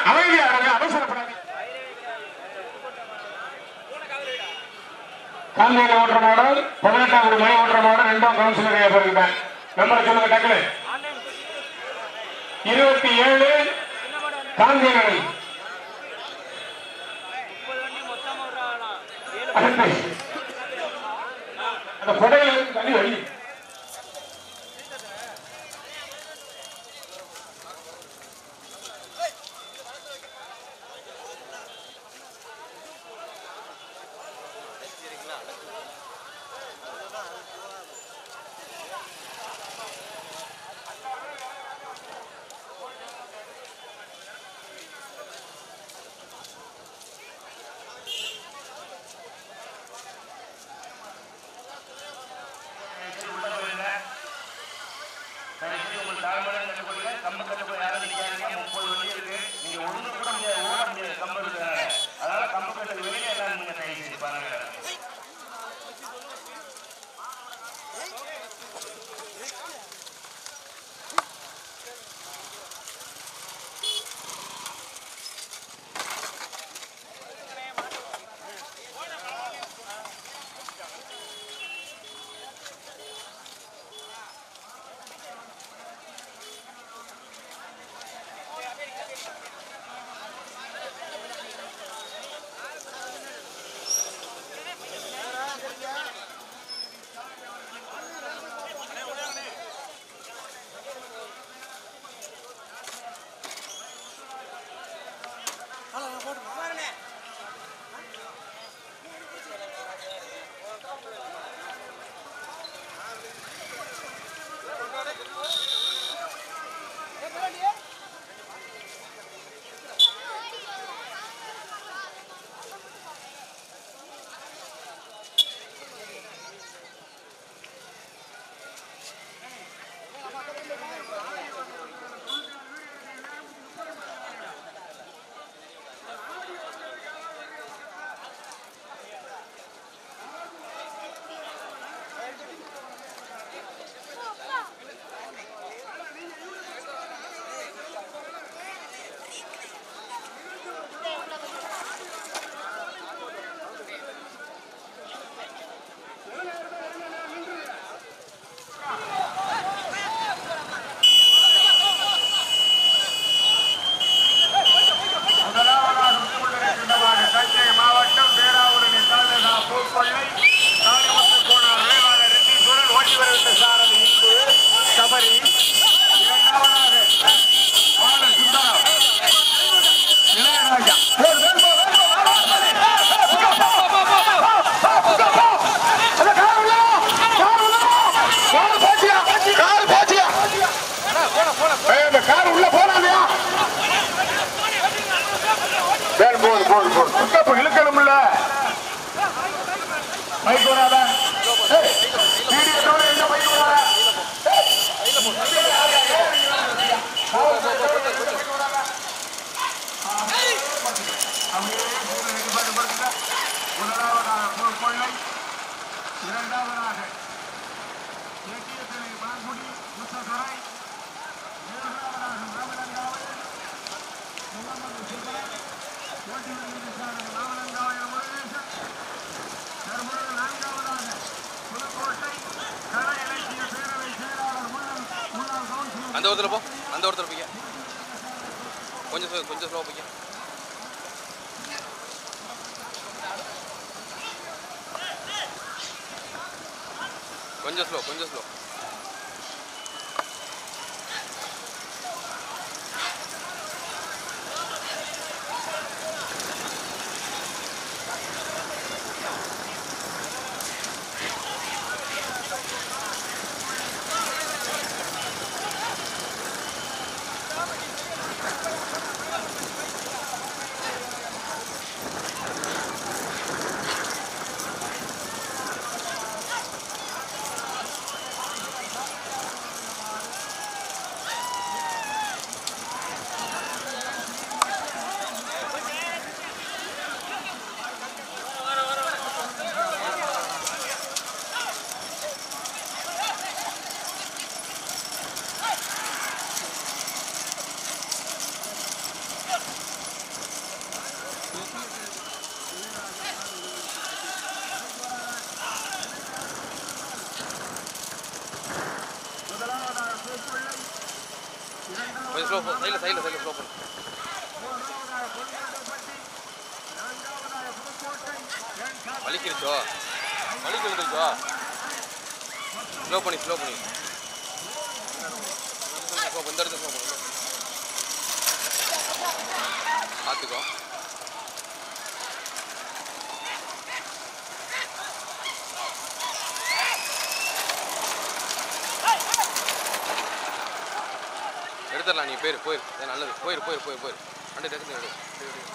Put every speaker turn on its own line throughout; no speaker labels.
அமைதியா இருங்க அவசரப்படாதீங்க காந்தியில ஓட்டுற மாடல் பதினெட்டாம் குடி மணி ஓட்டுற மாடல் ரெண்டாம் கவுன்சிலர் ஏற்படுகிறேன் நம்பரை சொல்லுங்க டக்குனு இருபத்தி ஏழு காந்தி நகர் அடுத்து. அந்த கொடையில இருந்து தண்ணி வழி வேல் போது போது போது பிக்கப் இழுக்கணும்ல பைக் வராத ஏய், வீடியோட எந்த பைக் வராத முதலாவதாக கொள்ளை இரண்டாவதாக ஏடிஎஸ்எல் மாங்குடி முசசரை மூன்றாவதாக ராமலங்காவை முகமது சிவன் ஓட்டி வருகின்ற ராமலங்காவை முருகேசன் தற்பொழுது நான்காவதாக புதுக்கோட்டை கலை இலக்கிய பேரவை செயலாளர் முன்னாள் முன்னாள் கவுன்சிலர்
அந்த ஒருத்தர் போ அந்த ஒருத்தர் போய்க்க கொஞ்சம் slow- கொஞ்சம் ஸ்லோ போய்க்க கொஞ்சம் ஸ்லோ கொஞ்சம் ஸ்லோ கொஞ்சம் ஸ்லோ சைடில் சைடில் சைடில் ஸ்லோ பண்ணு வலிக்கிருச்சோ வலிக்கிருச்சோ ஸ்லோ பண்ணி ஸ்லோ பண்ணி ஸ்லோ இந்த இடத்துல ஸ்லோ பண்ணு பார்த்துக்கோ எடுத்துடலாம் நீ போயிரு போயிரு இது நல்லது போயிரு போயிரு போயிரு போயிரு ரெண்டு டெஸ்ட் எடு எடு, எடு.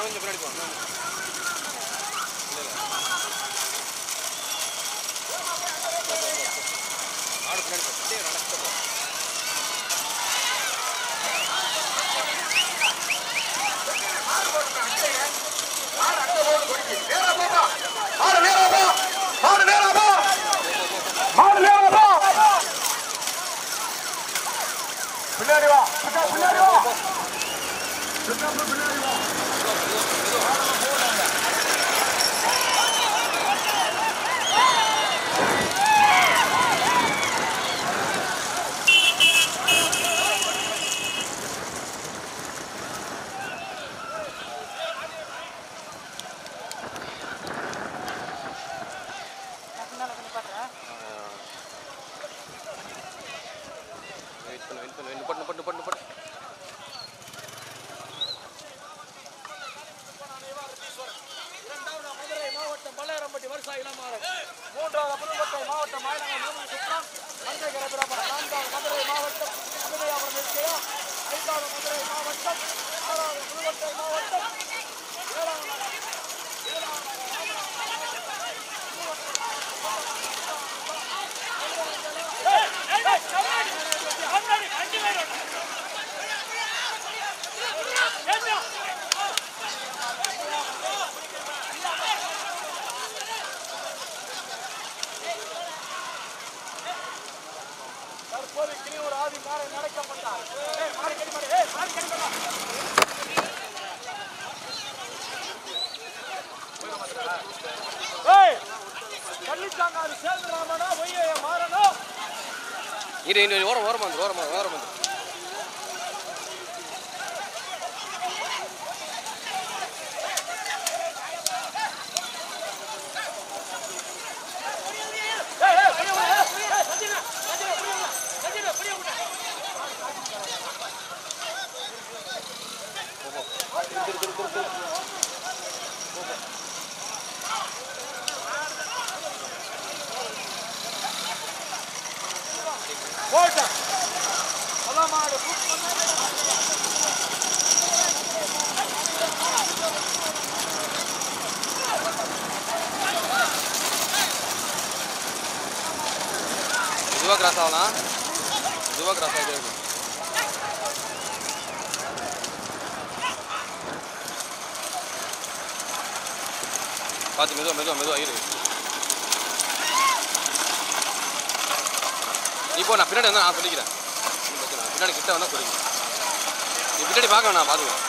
இன்னும் கொஞ்சம் பின்னாடி போ இன்னும் கொஞ்சம். இல்ல, இல்ல. போ, போ, போ, போ. மாடு பின்னாடி போ. அப்படியே நடக்க போ.
மாடு நேரா போ மாடு நேரா போ மாடு நேரா போ பின்னாடி வா பின்னாடி பின்னாடி வா பின்னாடி வா
வெயிட் பண்ணு வெயிட் பண்ணு நிப்பட்டு நிப்பட்டு நிப்பட்டு நிப்பட்டு
இரண்டாவது மதுரை மாவட்டம் பள்ளையரம்பட்டி வருஷா இளமாறன் மூன்றாவது புதுக்கோட்டை மாவட்டம் மாயனகம் மூணு சுற்றம் மஞ்சை கரபிரமணம் நான்காவது மதுரை மாவட்டம் அபிநயாபுரம் நிற்கையா ஐந்தாவது மதுரை மாவட்டம் ஆறாவது புதுக்கோட்டை மாவட்டம் ஏழாவது தற்போது கிளியூர் ஆதி மாலை நடக்கப்பட்டார் ஏய், மாடு கடி மாடு, ஏய், மாடு கடி மாடு. ஏய், கள்ளிச்சாங்காடு சேதுராமனா ஒய்ய மாறனா
இரு இரு இரு, ஓரம் ஓரமா வந்து ஓரமா ஓரமா வந்து
ஏய், ஏய், புடிய விடு, ஏய், ஏய், சஞ்சீனா, சஞ்சீனா, புடிய விடு, சஞ்சீனா, புடிய விடு. போட்டா. நல்ல மாடு, சூப்பர்.
இதுவா கிராஸ் ஆகலாம் இதுவா கிராஸ் ஆகிட்டே இருக்கும் பார்த்து மெதுவா மெதுவா மெதுவா இரு நீ போ நான் பின்னாடி வந்தா நான் சொல்லிக்கிறேன் ஒண்ணும் பிரச்சனை இல்லை. பின்னாடி கிட்ட வந்தா சொல்லிக்கிறேன் நீ பின்னாடி பார்க்க வேணாம் பார்த்துக்கிறேன்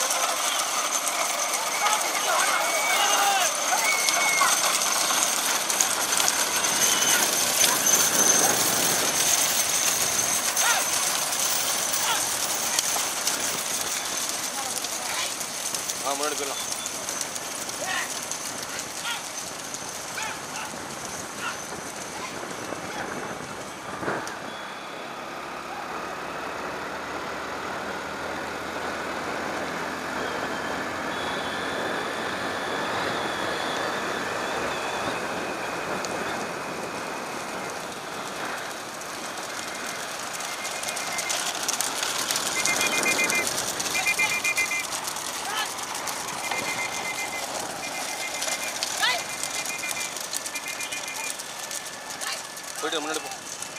ஆ முன்னாடி போயிடலாம் போயிட்டு முன்னாடி போ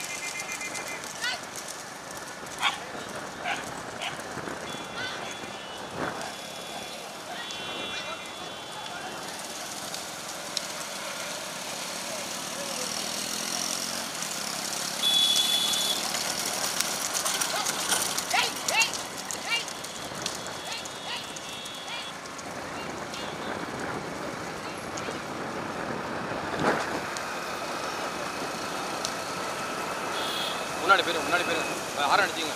முன்னாடி போயிரு முன்னாடி போயிரு ஆரம் அடிச்சிங்க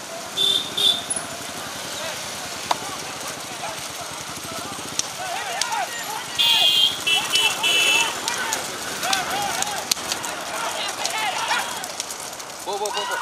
போ போ போ போ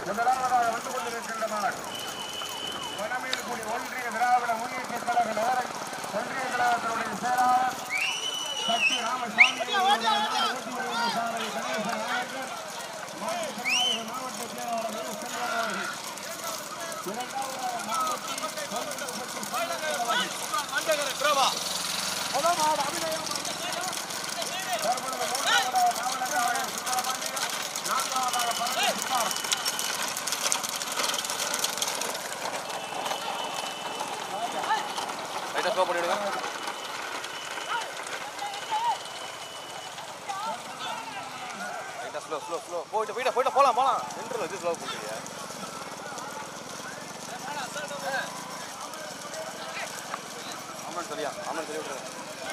முதலாவதாக வந்து கொண்டிருக்கின்ற மாடு வனமேல்குடி ஒன்றிய திராவிட முன்னேற்ற கழக நகர ஒன்றிய கழகத்தினுடைய செயலாளர் சக்தி ராமசாமி அவர்களுடைய நாடு ஊட்டி வருகின்ற சாலை கணேசன் நாயக்கர் மாவட்ட செயலாளர்கள் மாவட்ட செயலாளர் வி. செல்வன் அவர்கள் இரண்டாவதாக மாவட்ட தொழில்நுட்பத்தில் செயலாளர் அவர்கள்
மண்டகர கிரவா முதல் மாடு அபிநயம்
தற்பொழுது மூன்றாவதாக நாவலர் சுந்தரபாண்டியன் நான்காவதாக பரமேஸ்வரன்
லைட்டாக ஸ்லோ பண்ணிவிடுங்க லைட்டாக ஸ்லோ ஸ்லோ ஸ்லோ போயிட்டு போயிட்டு போயிட்டு போகலாம் போகலாம் நின்றுல இது ஸ்லோ பண்ணுறீங்க ஆமாம் சரியா ஆமாம் சொல்லி விட்டுருங்க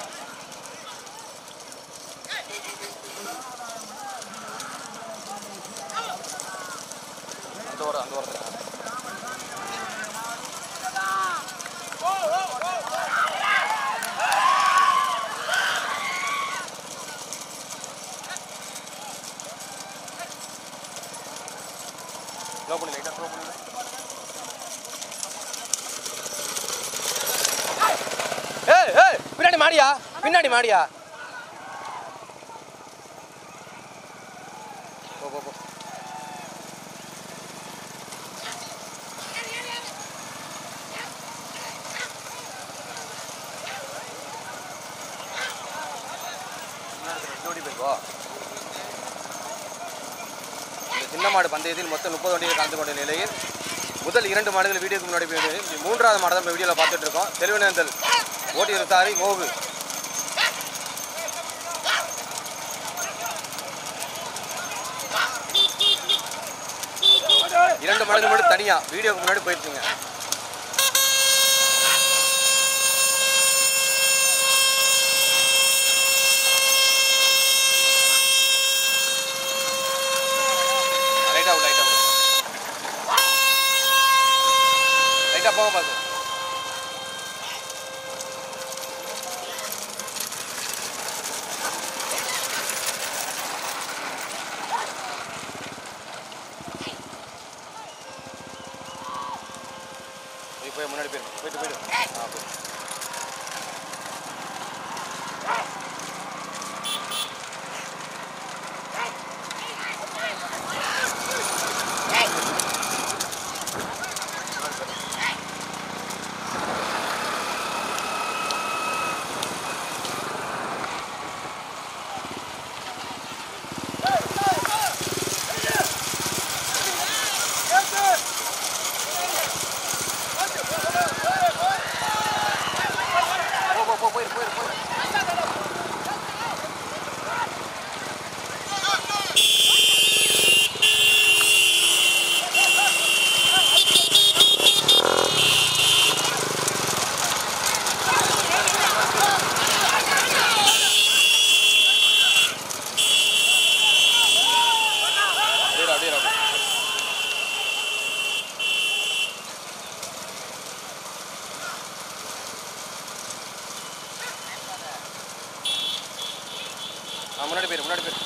அந்த வர அந்த வர ஸ்லோ பண்ணி லைட்டாக ஸ்லோ பண்ணி ஏய் ஏய் பின்னாடி மாடியா பின்னாடி மாடியா போ போ போ ஜோடி போய்க்கோ இந்த சின்ன மாடு பந்தயத்தில் மொத்தம் முப்பது வண்டிகள் கலந்து கொண்ட நிலையில் முதல் இரண்டு மாடுகள் வீடியோக்கு முன்னாடி போய் மூன்றாவது மாடு தான் இப்போ வீடியோவில் பார்த்துட்டு இருக்கோம் தெளிவனேந்தல் ஓட்டியர் சாரி மோகு இரண்டு மாடுகள் மட்டும் தனியா வீடியோக்கு முன்னாடி போயிருச்சுங்க லைட்டாக லைட்டாக லைட்டாக போக பார்த்து போய் போய் முன்னாடி போயிரு போயிட்டு போயிடு ஆ போய் போ போ போ போயிரு போயிரு போயிரு அப்படியே இரு, அப்படியே இரு, அப்படியே இரு. ஆ முன்னாடி போயிரு முன்னாடி போயிரு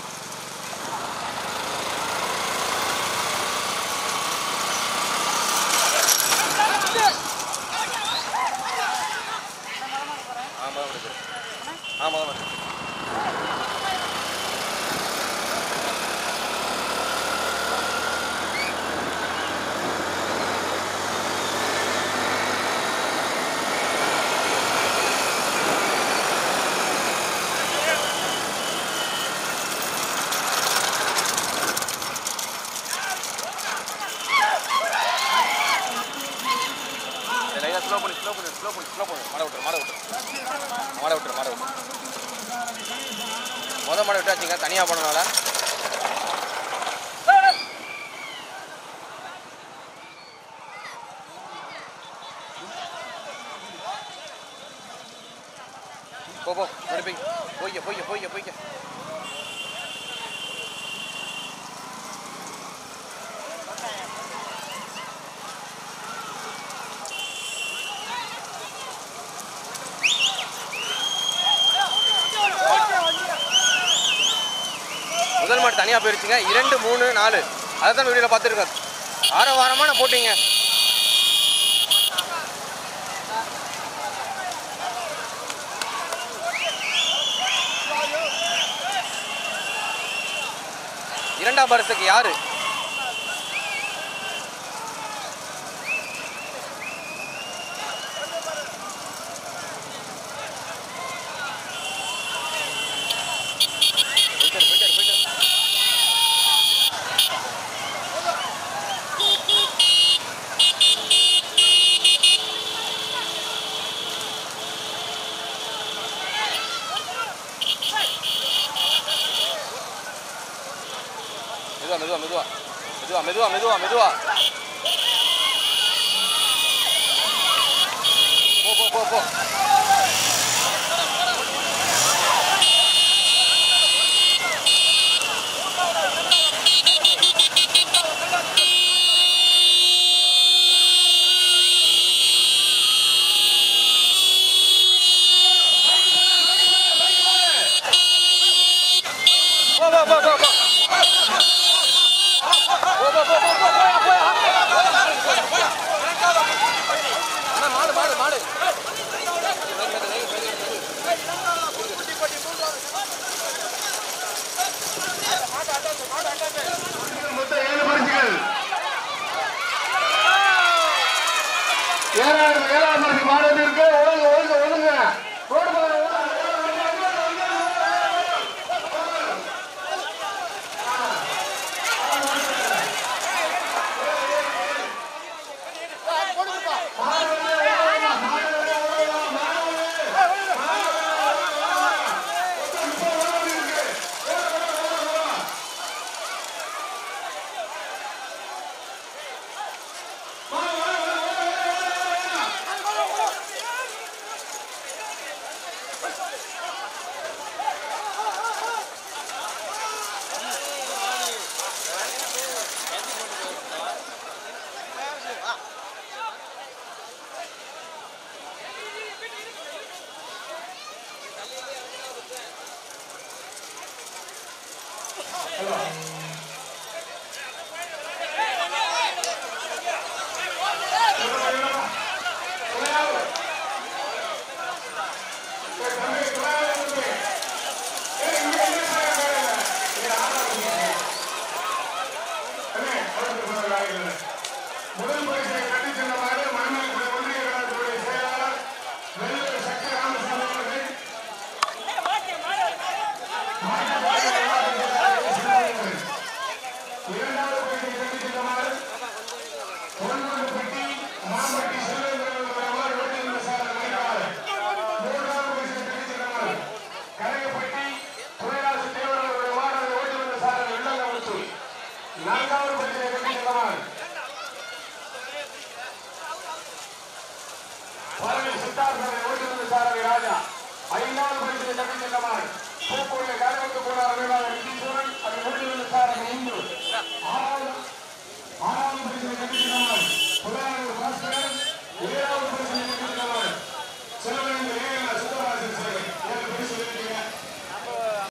ஆ முதல் மாடி போயிரு ஆ முதல் மாடி லைட்டாக ஸ்லோ பண்ணி ஸ்லோ பண்ணி ஸ்லோ பண்ணி ஸ்லோ பண்ணி மாட விட்டுரு மாட விட்டுரு மாட விட்டுரு மாட விட்டுரு மொதல் மாட விட்டாச்சுங்க தனியாக போனனால போ போ முன்னாடி போய் போய்க்க போய்க்க போய்க்க போய்க்க முதல் மாடு தனியாக போயிருச்சுங்க இரண்டு மூணு நாலு அதை தான் வீடியோவில் பார்த்துருக்கோம் ஆற வாரமான போட்டிங்க இரண்டாம் பரிசுக்கு யாரு போயிட்டாரு, போயிட்டாரு, போயிட்டாரு. மெதுவா மெதுவா மெதுவா மெதுவா மெதுவா மெதுவா மெதுவா போ போ போ போ போ போ போ போ போ போ போ போ போ போ போயா போயா அண்ணா மாடு மாடு மாடு
மொத்தம் ஏழு பரிசுகள் ஏழாவது ஏழாவது பரிசு மாடு இருக்கு ஒழுங்கு ஒழுங்கு ஒழுங்கு ரோடு பக்கம் ஒழுங்கு. முதல் பரிசை கட்டி சென்றவாறு மணமேல்குடி ஒன்றிய கழகத்துடைய செயலாளர் வெள்ளூர் சக்தி ராமசாமி அவர்கள் இரண்டாவது பரிசை கட்டி சென்றவாறு பொன்மனப்பட்டி மாம்பட்டி செல்வேந்திரன் அவர்கள் ஓட்டியிருந்த சார் மணிக்காளர் மூன்றாவது பரிசை கட்டி சென்றவாறு கனகப்பட்டி துறைராசு தேவர் அவர்கள் வார்டு ஓட்டியிருந்த சார் வெள்ளங்கமுத்து நான்காவது பரிசை கட்டி சென்றவாறு பழனி சித்தார்த்தனை ஓட்டிருந்த சாரதி ராஜா ஐந்தாவது பரிசை தட்டி சென்றமாறு பூக்கோட்டை காலவத்து போனார் அமைவாளர் நிதீஸ்வரன் அதை ஓட்டிருந்த சாரதி இந்து ஆறாவது ஆறாவது பரிசை தட்டி சென்றமாறு புலானூர் பாஸ்கரன் ஏழாவது